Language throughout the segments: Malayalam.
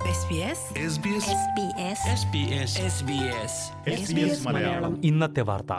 SBS SBS SBS SBS SBS SBS Malayalam ഇന്നത്തെ വാർത്ത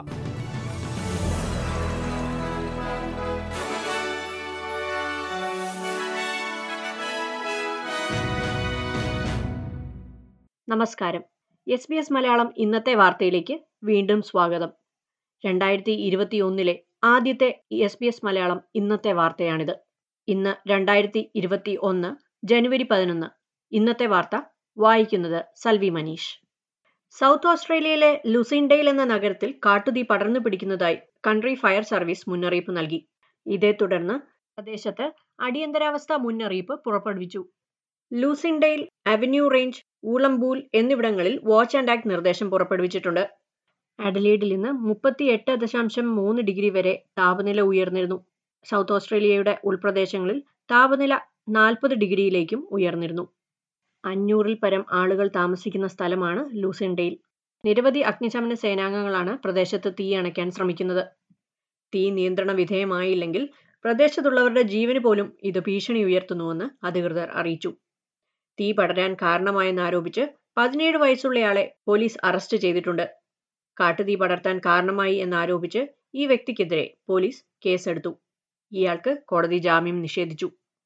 നമസ്കാരം എസ് ബി എസ് മലയാളം ഇന്നത്തെ വാർത്തയിലേക്ക് വീണ്ടും സ്വാഗതം രണ്ടായിരത്തി ഇരുപത്തി ഒന്നിലെ ആദ്യത്തെ എസ് ബി എസ് മലയാളം ഇന്നത്തെ വാർത്തയാണിത് ഇന്ന് രണ്ടായിരത്തി ഇരുപത്തി ഒന്ന് ജനുവരി പതിനൊന്ന് ഇന്നത്തെ വാർത്ത വായിക്കുന്നത് സൽവി മനീഷ് സൗത്ത് ഓസ്ട്രേലിയയിലെ ലുസിൻഡെയിൽ എന്ന നഗരത്തിൽ കാട്ടുതീ പടർന്നു പിടിക്കുന്നതായി കൺട്രി ഫയർ സർവീസ് മുന്നറിയിപ്പ് നൽകി ഇതേ തുടർന്ന് പ്രദേശത്ത് അടിയന്തരാവസ്ഥ മുന്നറിയിപ്പ് പുറപ്പെടുവിച്ചു ലൂസിൻഡെയിൽ അവന്യൂ റേഞ്ച് ഊളംബൂൽ എന്നിവിടങ്ങളിൽ വാച്ച് ആൻഡ് ആക്ട് നിർദ്ദേശം പുറപ്പെടുവിച്ചിട്ടുണ്ട് അഡലീഡിൽ ഇന്ന് മുപ്പത്തി എട്ട് ദശാംശം മൂന്ന് ഡിഗ്രി വരെ താപനില ഉയർന്നിരുന്നു സൗത്ത് ഓസ്ട്രേലിയയുടെ ഉൾപ്രദേശങ്ങളിൽ താപനില നാൽപ്പത് ഡിഗ്രിയിലേക്കും ഉയർന്നിരുന്നു അഞ്ഞൂറിൽ പരം ആളുകൾ താമസിക്കുന്ന സ്ഥലമാണ് ലൂസിൻഡെയിൽ നിരവധി അഗ്നിശമന സേനാംഗങ്ങളാണ് പ്രദേശത്ത് തീ അണയ്ക്കാൻ ശ്രമിക്കുന്നത് തീ നിയന്ത്രണ വിധേയമായില്ലെങ്കിൽ പ്രദേശത്തുള്ളവരുടെ ജീവന് പോലും ഇത് ഭീഷണി ഉയർത്തുന്നുവെന്ന് അധികൃതർ അറിയിച്ചു തീ പടരാൻ കാരണമായെന്നാരോപിച്ച് പതിനേഴ് വയസ്സുള്ളയാളെ പോലീസ് അറസ്റ്റ് ചെയ്തിട്ടുണ്ട് കാട്ടുതീ പടർത്താൻ കാരണമായി എന്നാരോപിച്ച് ഈ വ്യക്തിക്കെതിരെ പോലീസ് കേസെടുത്തു ഇയാൾക്ക് കോടതി ജാമ്യം നിഷേധിച്ചു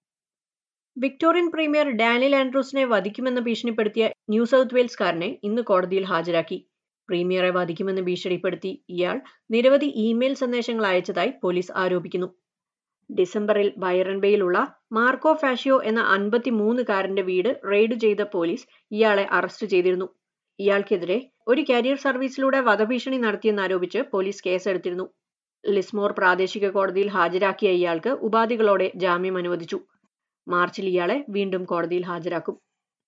വിക്ടോറിയൻ പ്രീമിയർ ഡാനിയൽ ആൻഡ്രൂസിനെ വധിക്കുമെന്ന് ഭീഷണിപ്പെടുത്തിയ ന്യൂ സൗത്ത് വെയിൽസ്കാരനെ ഇന്ന് കോടതിയിൽ ഹാജരാക്കി പ്രീമിയറെ വധിക്കുമെന്ന് ഭീഷണിപ്പെടുത്തി ഇയാൾ നിരവധി ഇമെയിൽ സന്ദേശങ്ങൾ അയച്ചതായി പോലീസ് ആരോപിക്കുന്നു ഡിസംബറിൽ ബൈറൻബയിലുള്ള മാർക്കോ ഫാഷിയോ എന്ന അൻപത്തിമൂന്നുകാരന്റെ വീട് റെയ്ഡ് ചെയ്ത പോലീസ് ഇയാളെ അറസ്റ്റ് ചെയ്തിരുന്നു ഇയാൾക്കെതിരെ ഒരു കരിയർ സർവീസിലൂടെ വധഭീഷണി നടത്തിയെന്നാരോപിച്ച് പോലീസ് കേസെടുത്തിരുന്നു ലിസ്മോർ പ്രാദേശിക കോടതിയിൽ ഹാജരാക്കിയ ഇയാൾക്ക് ഉപാധികളോടെ ജാമ്യം അനുവദിച്ചു മാർച്ചിൽ ഇയാളെ വീണ്ടും കോടതിയിൽ ഹാജരാക്കും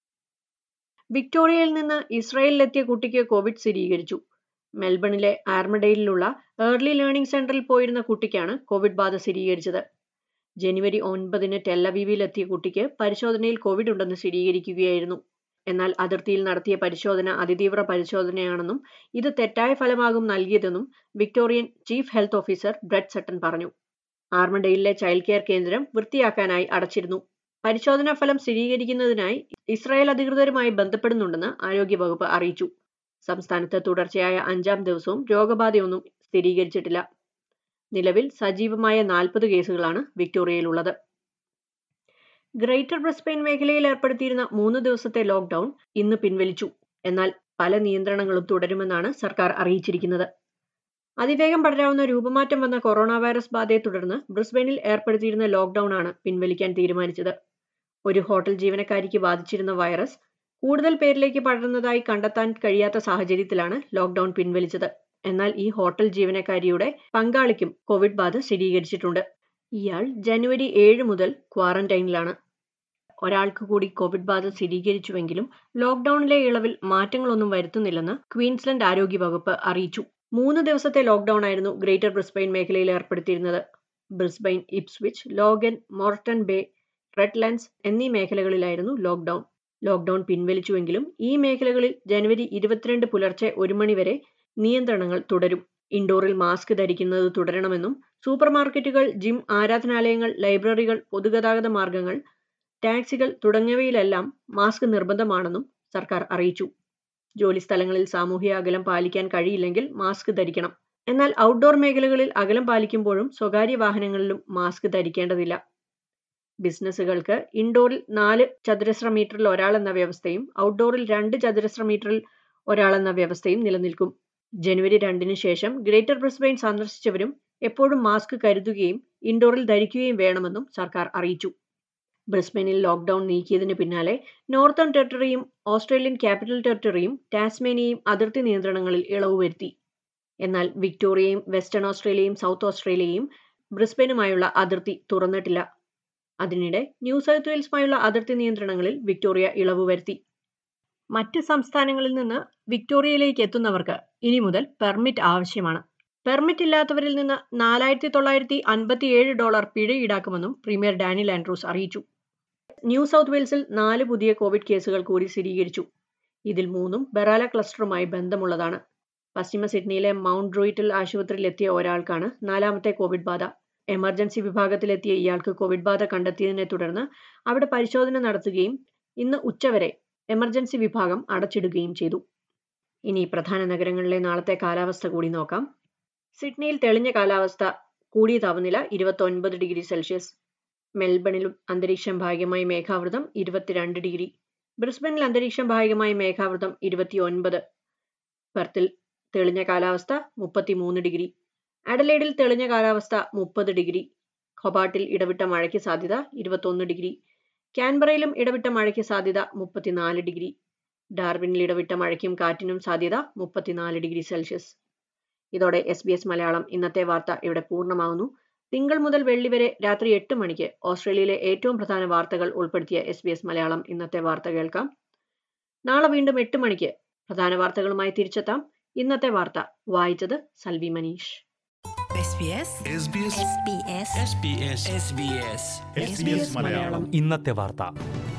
വിക്ടോറിയയിൽ നിന്ന് ഇസ്രയേലിലെത്തിയ കുട്ടിക്ക് കോവിഡ് സ്ഥിരീകരിച്ചു മെൽബണിലെ ആർമഡെയിലുള്ള ഏർലി ലേണിംഗ് സെന്ററിൽ പോയിരുന്ന കുട്ടിക്കാണ് കോവിഡ് ബാധ സ്ഥിരീകരിച്ചത് ജനുവരി ഒൻപതിന് ടെല്ലവീവിലെത്തിയ കുട്ടിക്ക് പരിശോധനയിൽ കോവിഡ് ഉണ്ടെന്ന് സ്ഥിരീകരിക്കുകയായിരുന്നു എന്നാൽ അതിർത്തിയിൽ നടത്തിയ പരിശോധന അതിതീവ്ര പരിശോധനയാണെന്നും ഇത് തെറ്റായ ഫലമാകും നൽകിയതെന്നും Victorian chief health officer Brett Sutton പറഞ്ഞു ആർമഡെയിലെ ചൈൽഡ് കെയർ കേന്ദ്രം വൃത്തിയാക്കാനായി അടച്ചിരുന്നു പരിശോധനാ ഫലം സ്ഥിരീകരിക്കുന്നതിനായി ഇസ്രായേൽ അധികൃതരുമായി ബന്ധപ്പെടുന്നുണ്ടെന്ന് ആരോഗ്യവകുപ്പ് അറിയിച്ചു സംസ്ഥാനത്ത് തുടർച്ചയായ അഞ്ചാം ദിവസവും രോഗബാധയൊന്നും സ്ഥിരീകരിച്ചിട്ടില്ല നിലവിൽ സജീവമായ നാൽപ്പത് കേസുകളാണ് വിക്ടോറിയയിലുള്ളത് ഗ്രേറ്റർ ബ്രിസ്ബെയിൻ മേഖലയിൽ ഏർപ്പെടുത്തിയിരുന്ന മൂന്ന് ദിവസത്തെ ലോക്ക്ഡൌൺ ഇന്ന് പിൻവലിച്ചു എന്നാൽ പല നിയന്ത്രണങ്ങളും തുടരുമെന്നാണ് സർക്കാർ അറിയിച്ചിരിക്കുന്നത് അതിവേഗം പടരാവുന്ന രൂപമാറ്റം വന്ന കൊറോണ വൈറസ് ബാധയെ തുടർന്ന് ബ്രിസ്ബെയിനിൽ ഏർപ്പെടുത്തിയിരുന്ന ലോക്ക്ഡൌൺ ആണ് പിൻവലിക്കാൻ തീരുമാനിച്ചത് ഒരു ഹോട്ടൽ ജീവനക്കാരിക്ക് ബാധിച്ചിരുന്ന വൈറസ് കൂടുതൽ പേരിലേക്ക് പടർന്നതായി കണ്ടെത്താൻ കഴിയാത്ത സാഹചര്യത്തിലാണ് ലോക്ക്ഡൌൺ പിൻവലിച്ചത് എന്നാൽ ഈ ഹോട്ടൽ ജീവനക്കാരിയുടെ പങ്കാളിക്കും കോവിഡ് ബാധ സ്ഥിരീകരിച്ചിട്ടുണ്ട് ഇയാൾ ജനുവരി ഏഴ് മുതൽ ക്വാറന്റൈനിലാണ് ഒരാൾക്ക് കൂടി കോവിഡ് ബാധ സ്ഥിരീകരിച്ചുവെങ്കിലും ലോക്ക്ഡൌണിലെ ഇളവിൽ മാറ്റങ്ങളൊന്നും വരുത്തുന്നില്ലെന്ന് ക്വീൻസ്ലൻഡ് ആരോഗ്യവകുപ്പ് അറിയിച്ചു മൂന്ന് ദിവസത്തെ ലോക്ക്ഡൌൺ ആയിരുന്നു ഗ്രേറ്റർ ബ്രിസ്ബെയിൻ മേഖലയിൽ ഏർപ്പെടുത്തിയിരുന്നത് Brisbane Ipswich Logan Moreton Bay Redlands എന്നീ മേഖലകളിലായിരുന്നു ലോക്ക്ഡൌൺ ലോക്ക്ഡൌൺ പിൻവലിച്ചുവെങ്കിലും ഈ മേഖലകളിൽ ജനുവരി ഇരുപത്തിരണ്ട് പുലർച്ചെ ഒരു മണിവരെ നിയന്ത്രണങ്ങൾ തുടരും ഇൻഡോറിൽ മാസ്ക് ധരിക്കുന്നത് തുടരണമെന്നും സൂപ്പർ മാർക്കറ്റുകൾ ജിം ആരാധനാലയങ്ങൾ ലൈബ്രറികൾ പൊതുഗതാഗത മാർഗങ്ങൾ ടാക്സികൾ തുടങ്ങിയവയിലെല്ലാം മാസ്ക് നിർബന്ധമാണെന്നും സർക്കാർ അറിയിച്ചു ജോലിസ്ഥലങ്ങളിൽ സാമൂഹ്യ അകലം പാലിക്കാൻ കഴിയില്ലെങ്കിൽ മാസ്ക് ധരിക്കണം എന്നാൽ ഔട്ട്ഡോർ മേഖലകളിൽ അകലം പാലിക്കുമ്പോഴും സ്വകാര്യ വാഹനങ്ങളിലും മാസ്ക് ധരിക്കേണ്ടതില്ല ബിസിനസ്സുകൾക്ക് ഇൻഡോറിൽ നാല് ചതുരശ്ര മീറ്ററിൽ ഒരാളെന്ന വ്യവസ്ഥയും ഔട്ട്ഡോറിൽ രണ്ട് ചതുരശ്ര മീറ്ററിൽ ഒരാളെന്ന വ്യവസ്ഥയും നിലനിൽക്കും ജനുവരി രണ്ടിന് ശേഷം ഗ്രേറ്റർ ബ്രിസ്ബെയിൻ സന്ദർശിച്ചവരും എപ്പോഴും മാസ്ക് കരുതുകയും ഇൻഡോറിൽ ധരിക്കുകയും വേണമെന്നും സർക്കാർ അറിയിച്ചു ബ്രിസ്ബെയിനിൽ ലോക്ക്ഡൌൺ നീക്കിയതിന് പിന്നാലെ നോർത്തേൺ ടെറിട്ടറിയും ഓസ്ട്രേലിയൻ ക്യാപിറ്റൽ ടെറിട്ടറിയും ടാസ്മേനിയയും അതിർത്തി നിയന്ത്രണങ്ങളിൽ ഇളവ് വരുത്തി എന്നാൽ വിക്ടോറിയയും വെസ്റ്റേൺ ഓസ്ട്രേലിയയും സൗത്ത് ഓസ്ട്രേലിയയും ബ്രിസ്ബെയിനുമായുള്ള അതിർത്തി തുറന്നിട്ടില്ല അതിനിടെ ന്യൂ സൗത്ത് വെയിൽസുമായുള്ള അതിർത്തി നിയന്ത്രണങ്ങളിൽ വിക്ടോറിയ ഇളവ് വരുത്തി മറ്റ് സംസ്ഥാനങ്ങളിൽ നിന്ന് വിക്ടോറിയയിലേക്ക് എത്തുന്നവർക്ക് ഇനി മുതൽ പെർമിറ്റ് ആവശ്യമാണ് പെർമിറ്റ് ഇല്ലാത്തവരിൽ നിന്ന് നാലായിരത്തി തൊള്ളായിരത്തി അൻപത്തിയേഴ് ഡോളർ പിഴ ഈടാക്കുമെന്നും പ്രീമിയർ ഡാനിയൽ ആൻഡ്രൂസ് അറിയിച്ചു ന്യൂ സൗത്ത് വെയിൽസിൽ നാല് പുതിയ കോവിഡ് കേസുകൾ കൂടി സ്ഥിരീകരിച്ചു ഇതിൽ മൂന്നും ബെറാല ക്ലസ്റ്ററുമായി ബന്ധമുള്ളതാണ് പശ്ചിമ സിഡ്നിയിലെ മൗണ്ട് ഡ്രൂയിറ്റിൽ ആശുപത്രിയിൽ എത്തിയ ഒരാൾക്കാണ് നാലാമത്തെ കോവിഡ് ബാധ എമർജൻസി വിഭാഗത്തിലെത്തിയ ഇയാൾക്ക് കോവിഡ് ബാധ കണ്ടെത്തിയതിനെ തുടർന്ന് അവിടെ പരിശോധന നടത്തുകയും ഇന്ന് ഉച്ചവരെ എമർജൻസി വിഭാഗം അടച്ചിടുകയും ചെയ്തു ഇനി പ്രധാന നഗരങ്ങളിലെ നാളത്തെ കാലാവസ്ഥ കൂടി നോക്കാം സിഡ്നിയിൽ തെളിഞ്ഞ കാലാവസ്ഥ കൂടിയ താപനില ഇരുപത്തൊൻപത് ഡിഗ്രി സെൽഷ്യസ് മെൽബണിലും അന്തരീക്ഷം ഭാഗികമായി മേഘാവൃതം ഇരുപത്തിരണ്ട് ഡിഗ്രി ബ്രിസ്ബനിൽ അന്തരീക്ഷം ഭാഗികമായി മേഘാവൃതം ഇരുപത്തിയൊൻപത് പെർത്തിൽ തെളിഞ്ഞ കാലാവസ്ഥ മുപ്പത്തിമൂന്ന് ഡിഗ്രി അഡലേഡിൽ തെളിഞ്ഞ കാലാവസ്ഥ മുപ്പത് ഡിഗ്രി ഹൊബാട്ടിൽ ഇടവിട്ട മഴയ്ക്ക് സാധ്യത ഇരുപത്തൊന്ന് ഡിഗ്രി കാൻബറയിലും ഇടവിട്ട മഴയ്ക്ക് സാധ്യത മുപ്പത്തിനാല് ഡിഗ്രി ഡാർവിനിൽ ഇടവിട്ട മഴയ്ക്കും കാറ്റിനും സാധ്യത മുപ്പത്തിനാല് ഡിഗ്രി സെൽഷ്യസ് ഇതോടെ എസ് ബി എസ് മലയാളം ഇന്നത്തെ വാർത്ത ഇവിടെ പൂർണ്ണമാകുന്നു തിങ്കൾ മുതൽ വെള്ളി വരെ രാത്രി എട്ട് മണിക്ക് ഓസ്ട്രേലിയയിലെ ഏറ്റവും പ്രധാന വാർത്തകൾ ഉൾപ്പെടുത്തിയ എസ് ബി എസ് മലയാളം ഇന്നത്തെ വാർത്ത കേൾക്കാം നാളെ വീണ്ടും എട്ട് മണിക്ക് പ്രധാന വാർത്തകളുമായി തിരിച്ചെത്താം ഇന്നത്തെ വാർത്ത വായിച്ചത് Salvi Manish SBS SBS SBS SBS SBS Malayalam ഇന്നത്തെ വാർത്ത